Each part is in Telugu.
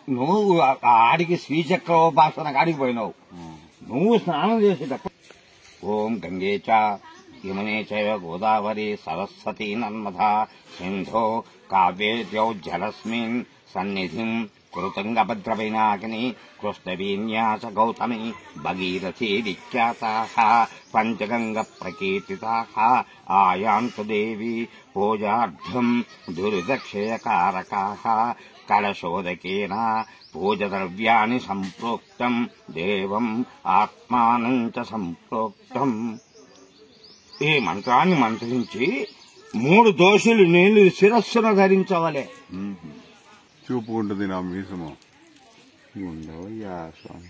నువ్వు ఆ- ఆ ఆడికి శ్రీచక్రోపాసన కాడికి పోయినావు నువ్వు స్నానం చేసేటప్పుడు ఓం గంగే చ యమునే చైవ గోదావరి సరస్వతి నర్మద సింధో కావ్యేద్యౌ జలస్మిన్ సన్నిధిం కృతంగభద్రవినాకిని కృష్ణవీన్యాస గౌతమి భగీరథీ విఖ్యాతాః పంచగంగ ప్రకీర్తితాః ఆయాంతు దేవి పూజార్థం దురిదక్షయకారకాः కలశోదకేన పూజద్రవ్యాన్ని సంప్రోక్తం దేవం ఆత్మానం చ సంప్రోక్తం ఈ మంత్రాన్ని మంత్రించి మూడు దోషులు నీళ్లు శిరస్సును ధరించవలే చూపు ఉంటుంది నా మీసము ఉండవయ్యా స్వామి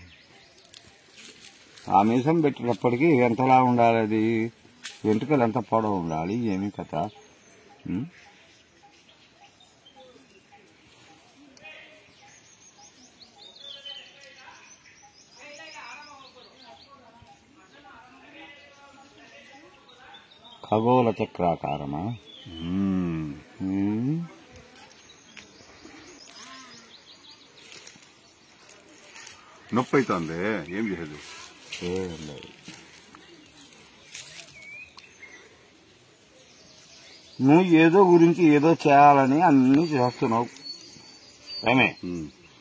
ఆ మీసం పెట్టినప్పటికీ ఎంతలా ఉండాలి అది వెంట్రుకలు ఎంత పొడవు ఉండాలి ఏమి కథ ఉం? ఖగోళ చక్రాకారమా మ్మ్. ఉం? నొప్పి అవుతుంది ఏం చేసేది ఏం లేదు. నువ్వు ఏదో గురించి ఏదో చేయాలని అన్ని చేస్తున్నావు ఏమే మ్మ్.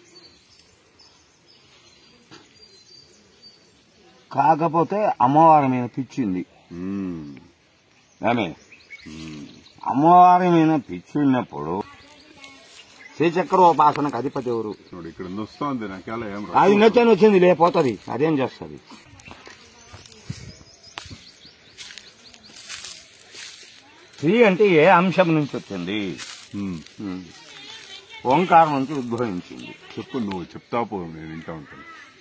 కాకపోతే అమ్మవారి మీద పిచ్చింది మ్మ్. ఏమే మ్మ్. అమ్మవారి మీద పిచ్చిన్నప్పుడు శ్రీచక్రోపాసనకు అధిపతి ఎవరు చూడు ఇక్కడ నొస్తుంది నాకేలా ఏం అది నచ్చని వచ్చింది లేకపోతుంది అదేం చేస్తుంది స్త్రీ అంటే ఏ అంశం నుంచి వచ్చింది మ్మ్. ఉం. ఓంకారం నుంచి ఉద్భవించింది చెప్పు నువ్వు చెప్తా పో నేను వింటా ఉంటాను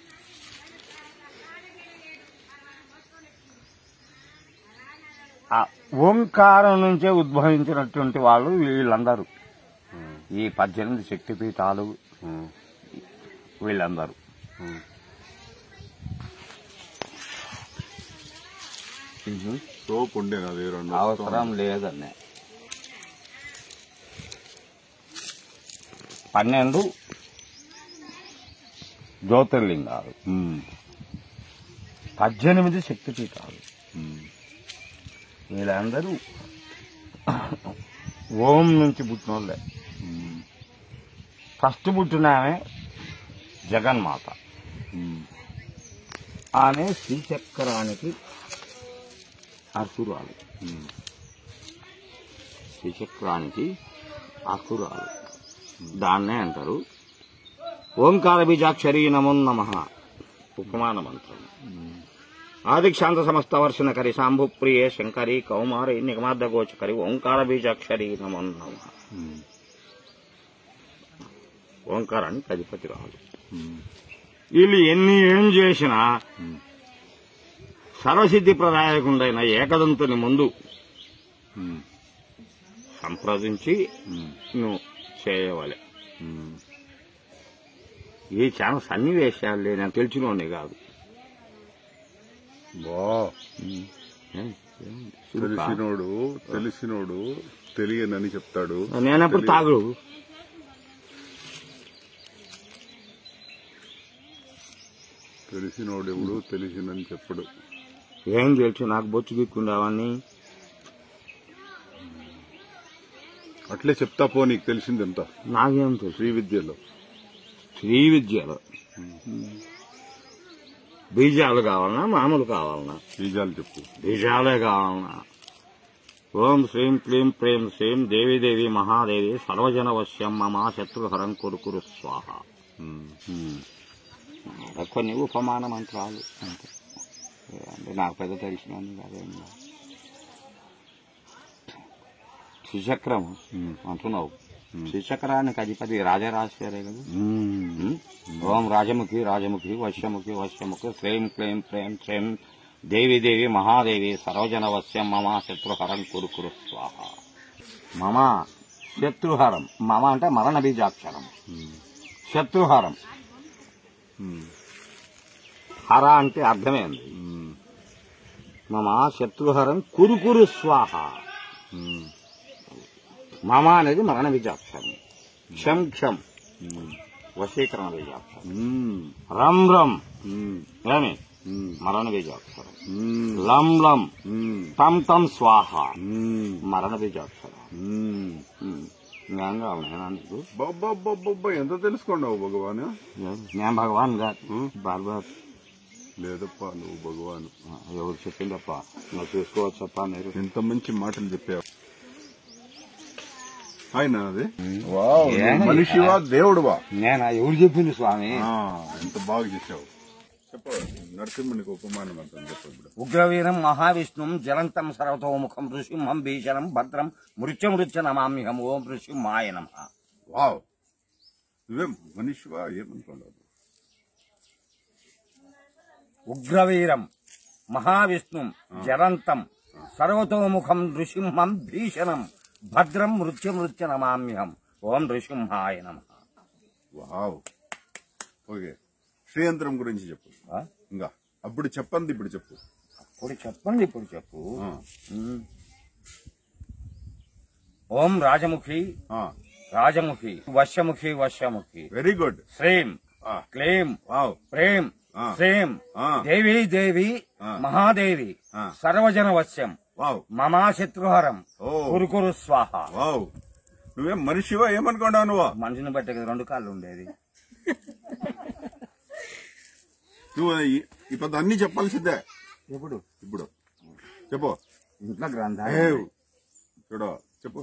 ఆ ఓంకారం నుంచే ఉద్భవించినటువంటి వాళ్ళు వీళ్ళందరూ మ్మ్. ఈ పద్దెనిమిది శక్తిపీఠాలు మ్మ్. వీళ్ళందరూ మ్మ్. సోప్ ఉండే నా దగ్గర రెండు అవసరం లేదన్నే పన్నెండు జ్యోతిర్లింగాలు మ్మ్. పద్దెనిమిది శక్తిపీఠాలు మ్మ్. వీళ్ళందరూ ఓం నుంచి పుట్టినోళ్ళే మ్మ్. ఫస్ట్ పుట్టిన ఆమె జగన్మాత మ్మ్. ఆమె శ్రీచక్రానికి అసురాలు మ్మ్. శ్రీచక్రానికి అసురాలు దాన్నే అంటారు ఓంకార బీజాక్షరీ నమో నమ ఉపమాన మంత్రం ఆదిక్షాంత సమస్త వర్షణ కరి శాంభు ప్రియే శంకరి కౌమారి నిగమార్థ గోచకరి ఓంకార బీజాక్షరీ నమో నమ మ్మ్. ఓంకారానికి అధిపతి రాదు మ్మ్. వీళ్ళు ఎన్ని ఏం చేసినా మ్మ్. సర్వసిద్ధి ప్రదాయకుండైన ఏకదంతుని ముందు మ్మ్. సంప్రదించి మ్మ్. నువ్వు చేయవాలి మ్మ్. ఈ చాలా సన్నివేశాలు నేను తెలిసినోడే కాదు బా ఏం? ఏం? తెలిసినోడు తెలిసినోడు తెలియనని చెప్తాడు నేనప్పుడు తెలియ- తాగుడు తెలిసినోడు ఎవడు తెలిసినని చెప్పడు ఏం తెలుసు నాకు బొచ్చు గిక్కుండేవాడిని అట్లే చెప్తా పో నీకు తెలిసిందంతా నాకేం తెలుసు శ్రీ విద్యలో శ్రీ విద్యలో బీజాలు కావాలనా మామూలు కావాలనా బీజాలు చెప్పు బీజాలే కావాలనా ఓం శ్రీం క్లీం ప్రేం శ్రీం దేవి దేవి మహాదేవి సర్వజన వశ్యం మమ శత్రుహరం కురుకురు స్వాహ మ్మ్. ఉమ్. కొన్ని ఉపమాన మంత్రాలు అంతే అంటే నాకు పెద్ద తెలిసిన అదేం కాదు. శ్రీచక్రం మ్మ్. అంటున్నావు శ్రీచక్రానికి అధిపతి రాజరాజేశ్వరే కదా మ్మ్. ఉమ్. ఓం రాజముఖి రాజముఖి వశ్యముఖి వశ్యముఖి శ్రీం క్లీం ప్రేం శ్రీం దేవి దేవి మహాదేవి సరోజన వశ్యం మమ శత్రుహరం కురు కురు స్వాహ మమ శత్రుహరం మమ అంటే మరణ బీజాక్షరం మ్మ్. శత్రుహరం మ్మ్. హర అంటే అర్థమైంది మ్మ్. మమ శత్రుహరం కురుకురు స్వాహ మ్మ్. మమ అనేది మరణ విజాక్షరం క్షం క్షం మ్మ్. వశీకరణ బీజాక్షరం మ్మ్. రం రం మ్మ్. ఏమి మ్మ్. మరణ బీజాక్షరం మ్మ్. లం లం మ్మ్. తం తం స్వాహ మ్మ్. మరణ బీజాక్షరం మ్మ్. ఉమ్. ఇంకేం కావాలి నేనా నీకు బాబ్బా ఎంత తెలుసుకోండావు భగవాన్ నేను భగవాన్ గారు ఉమ్. బార్బార్ లేదప్పా నువ్వు భగవాన్ ఎవరు చెప్పిందప్ప నువ్వు చూసుకోవచ్చప్ప మీరు ఎంత మంచి మాటలు చెప్పావు ఆయన అది ఏం? మనిషివా దేవుడువా నేనా ఎవరు చెప్పింది స్వామి ఆ, ఎంత బాగా చేసావు చెప్పు నరసింహునికి ఉపమానం అంత చెప్పు ఇప్పుడు ఉగ్రవీరం మహావిష్ణుం జలంతం సర్వతోముఖం ఋషింహం భీషణం భద్రం మృత్యమృత్య నమామ్యహం ఓం ఋషిమాయ నమ వావ్ నువ్వేం మనిషివా ఏమనుకున్నావు ఉగ్రవీరం మహావిష్ణుం జలంతం సర్వతోముఖం నృసింహం భీషణం భద్రం మృత్యమృత్య నమామ్యహం ఓం ఋషింహాయ నమ వావ్ ఓకే శ్రీయంత్రం గురించి చెప్పు ఇంకా అప్పుడు చెప్పండి ఇప్పుడు చెప్పు ఇప్పుడు చెప్పండి ఇప్పుడు చెప్పు ఆ, ఉమ్. ఓం రాజముఖి ఆ, రాజముఖి వశ్యముఖి వశ్యముఖి వెరీ గుడ్ శ్రీం ఆ, క్లీం వావ్ ప్రేం ఆ. శ్రీం ఆ. దేవి దేవి ఆ. మహాదేవి ఆ. సర్వజన వశ్యం వావ్ మమా శత్రుహరం ఓ. కురుకురు స్వాహ వావ్ నువ్వేం మనిషివా ఏమనుకున్నావు నువ్వు మనిషిని బట్టే కదా రెండు కాళ్ళు ఉండేది నువ్వు ఈ- ఈ పెద్ద అన్ని చెప్పాల్సిందే ఎప్పుడు ఇప్పుడు చెప్పు ఇంట్లో ఏ, గ్రంథాలు చూడు చెప్పు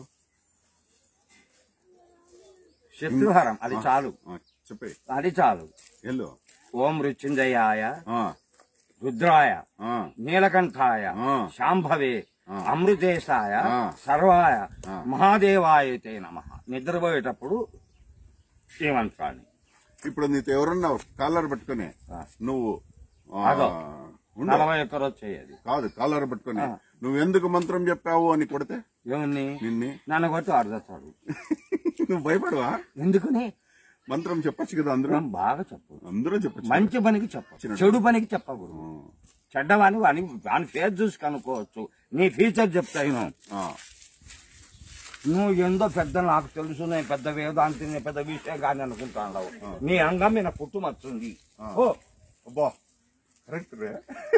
శత్రుహరం అది చాలు ఆ, చెప్పే అది చాలు ఎల్లు ఓం మృత్యుంజయాయ ఆ, రుద్రాయ ఆ, నీలకంఠాయ ఆ. శాంభవే ఆ. అమృతేశాయ ఆ. సర్వాయ ఆ. మహాదేవాయతే నమ నిద్రపోయేటప్పుడు ఈ మంత్రాన్ని ఇప్పుడు నీతో ఎవరన్నా కాలర్ పట్టుకుని ఆ. నువ్వు ఆ, అదో. ఉండు. నలభై ఒక్క రోజు చేయదు కాదు కాలర్ పట్టుకుని ఆ. నువ్వు ఎందుకు మంత్రం చెప్పావు అని కొడితే ఏముంది నిన్నే నన్ను కొట్టి అర్ధతాడు నువ్వు భయపడవా ఎందుకని మంత్రం చెప్పొచ్చు కదా అందరూ మనం బాగా చెప్పు అందరూ చెప్పచ్చు మంచి పనికి చెప్పు చిన్నది. చెడు పనికి చెప్పకూడదు చెడ్డవాని వాని వాని ఫేస్ చూసి కనుక్కోవచ్చు నీ ఫీచర్ చెప్తాను నువ్వు ఎందో పెద్ద నాకు తెలుసు నేను పెద్ద వేదాంతి నేను పెద్ద విషయం కానీ అనుకుంటాను నీ అంగం మీద పుట్టుమచ్చుంది ఆ. ఓ అబ్బా కరెక్ట్ రే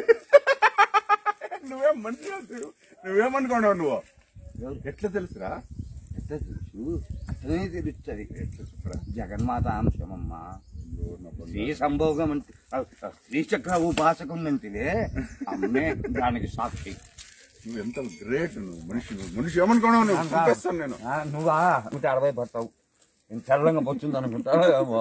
నువ్వేం మంచి నువ్వేమనుకున్నావు నువ్వు ఎట్లా తెలుసురా ఎట్లా తెలుసు అట్లనే తెలుస్తుంది ఎట్లా చెప్పరా జగన్మాత అంశమమ్మా స్త్రీ సంభోగం అంటే స్త్రీ చక్ర ఉపాసకం అంతిలే అమ్మే దానికి సాక్షి నువ్వు ఎంత గ్రేట్ నువ్వు మనిషి నువ్వు మనిషి ఏమనుకున్నావు నువ్వు చంపేస్తాను నేను ఆ, నువ్వా నూట అరవై పడతావు నేను తెల్లంగా వచ్చింది అనుకుంటావు ఏమో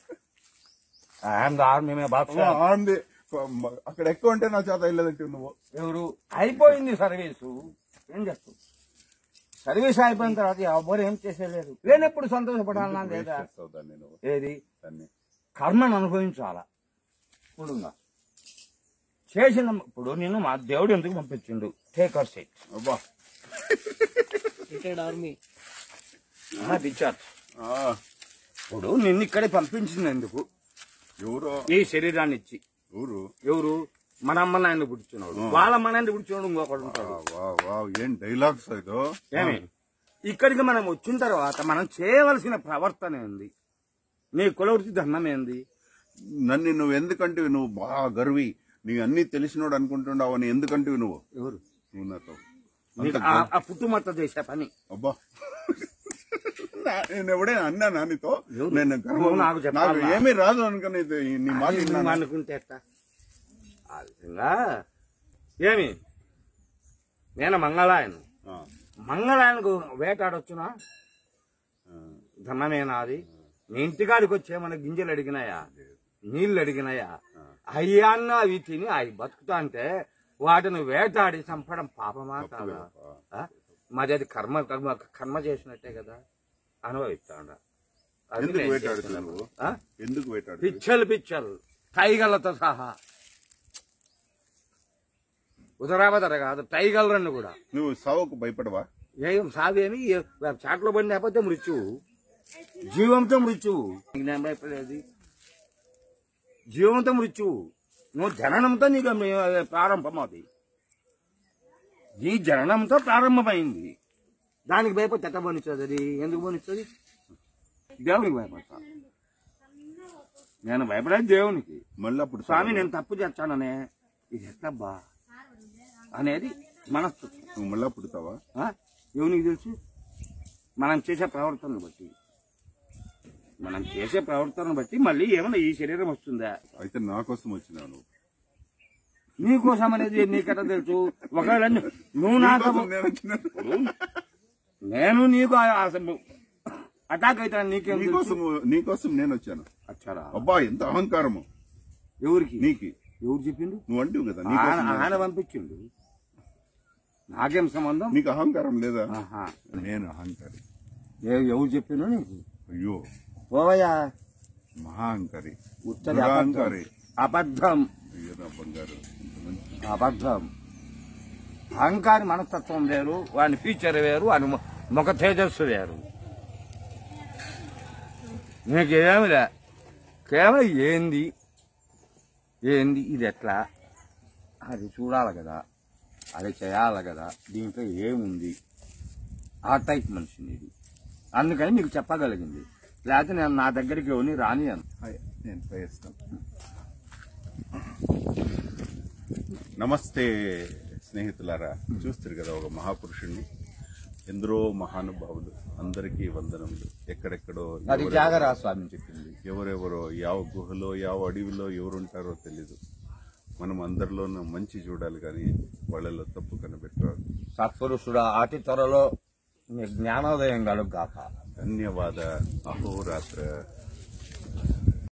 ఐఎమ్ ఆర్మీ మే బాక్స్ అమ్మా, ఆంది అక్కడ ఎక్కువ అంటే నా చేత వెళ్ళదంటే నువ్వు ఎవరు అయిపోయింది సర్వీసు ఏం చేస్తావు సర్వీస్ అయిపోయిన తర్వాత ఎవరు ఏం చేసేలేదు లేనప్పుడు సంతోషపడాలన్నా లేదా చేస్తావు దాన్ని నువ్వు ఏది దాన్ని కర్మను అనుభవించాలా ఇప్పుడుగా చేసిన ఇప్పుడు నిన్ను మా దేవుడు ఎందుకు పంపించిండు టేక్ అర్ సైట్ అబ్బా రిటైర్డ్ ఆర్మీ డిశ్చార్జ్ ఆ, ఇప్పుడు నిన్ను ఇక్కడే పంపించింది ఎందుకు ఎవరు ఈ శరీరాన్ని ఇచ్చి ఎవరు ఎవరు మన అమ్మ నాయన పుట్టించున్నాడు వాళ్ళ అమ్మ నాయన పుట్టించున్నాడు ఇంకొకడు ఉంటాడు వా వా ఏం డైలాగ్స్ ఇదో ఏమి ఇక్కడికి మనం వచ్చిన తర్వాత మనం చేయవలసిన ప్రవర్తన ఏంది నీ కులవృత్తి ధర్మం ఏంది నన్ను నువ్వు ఎందుకంటే నువ్వు బాగా గర్వి నీ అన్ని తెలిసినోడు అనుకుంటున్నావు అని ఎందుకంటే నువ్వు ఎవరు నువ్వు నాతో నీకు అంత ఆ- ఆ పుట్టుమత్త చేసే పని అబ్బా నా- నేను ఎవడే అన్నా నానితో ఎవరు? నేను గర్వం- నువ్వు నాకు చెప్పాలా? నాకు ఏమీ రాదు అనుకుని ఇది నీ మాట అది నువ్వు విన్నాను. అనుకుంటే ఎట్టా? ఆ విధంగా ఏమి నేను మంగళాయను ఆ, మంగళాయనకు వేటాడొచ్చునా ఆ, ధర్మమేనా అది నీ ఇంటికాడికి వచ్చే మన గింజలు అడిగినాయా నీళ్లు అడిగినాయా అయ్యాన్న అవి తిని అవి బతుకుతా అంటే వాటిని వేటాడి చంపడం పాపమా కాదా ఆ? మరి అది కర్మ కర్మ కర్మ చేసినట్టే కదా అనుభవిస్తాడ అది ఎందుకు నేను వేటాడుతున్నావు చేస్తున్నాను. నువ్వు? ఆ? ఎందుకు వేటాడు పిచ్చలు పిచ్చలు టైగర్లతో సహా ఉదరాబదర కాదు టైగర్లను కూడా నువ్వు సావుకు భయపడవా ఏం సావేమి ఏ- చాట్లో పడి లేకపోతే మృత్యువు జీవంతో మృత్యువు నీకు నేను భయపడేది జీవంతో మృత్యువు నువ్వు జననంతో నీకు మే- ప్రారంభమవుతుంది ఈ జననంతో ప్రారంభమైంది దానికి భయపడి ఎట్ట బనిస్తుంది అది ఎందుకు బనిస్తుంది దేవునికి భయపడతా నేను భయపడేది దేవునికి మళ్ళీ అప్పుడు స్వామి నేను తప్పు చేస్తాననే ఇది ఎట్లబ్బా అనేది మనస్సు నువ్వు మళ్ళా పుడతావా ఆ? ఎవరికి తెలుసు మనం చేసే ప్రవర్తనను బట్టి మనం చేసే ప్రవర్తనను బట్టి మళ్ళీ ఏమైనా ఈ శరీరం వస్తుందా అయితే నా కోసం వచ్చినావు నువ్వు నీకోసం అనేది నీకెట్లా తెలుసు ఒకవేళ ను- నువ్వు నాకు నీకోసం నేను వచ్చినాను. నేను నీకు ఆ- ఆ- అటాక్ అవుతాను నీకేం తెలుసు నీకోసం నీకోసం నేను వచ్చాను అచ్చారా అబ్బా ఎంత అహంకారము ఎవరికి నీకి ఎవరు చెప్పిండు నువ్వు అంటివి కదా ఆయన నీకోసం నేను ఆయన పంపించిండు నాకేం సంబంధం నీకు అహంకారం లేదా ఆహా. నేను అహంకారి ఏ- ఎవరు చెప్పిండు నీకు అయ్యో ఓవయ్యా మహాహంకారి ఉత్తది అబద్ధం దురహంకారి అబద్ధం అయ్యో నా బంగారు ఇంత మంచి అబద్ధం అహంకారి మనస్తత్వం వేరు వాని ఫీచర్ వేరు వాని మొ- ముఖ తేజస్సు వేరు నీకేమిలే కేవలం ఏంది ఏంది ఇది ఎట్లా అది చూడాలి కదా అది చేయాలి కదా దీంట్లో ఏముంది ఆ టైప్ మనిషిని ఇది అందుకని నీకు చెప్పగలిగింది లేకపోతే నేను నా దగ్గరికి ఎవరిని రానియను హాయ్, నేను ప్రయత్నం నమస్తే స్నేహితులారా చూస్తారు కదా ఒక మహాపురుషుణ్ణి ఎందరో మహానుభావులు అందరికీ వందనములు ఎక్కడెక్కడో అది ఎవరెవరో- త్యాగరా స్వామి చెప్పింది ఎవరెవరో యావ గుహలో యావ అడవిలో ఎవరుంటారో తెలీదు మనం అందరిలోనూ మంచి చూడాలి కానీ వాళ్ళలో తప్పు కనిపెట్టాలి సత్పురుషుడా అతి త్వరలో నీ జ్ఞానోదయం కలుగాక ధన్యవాద అహోరాత్ర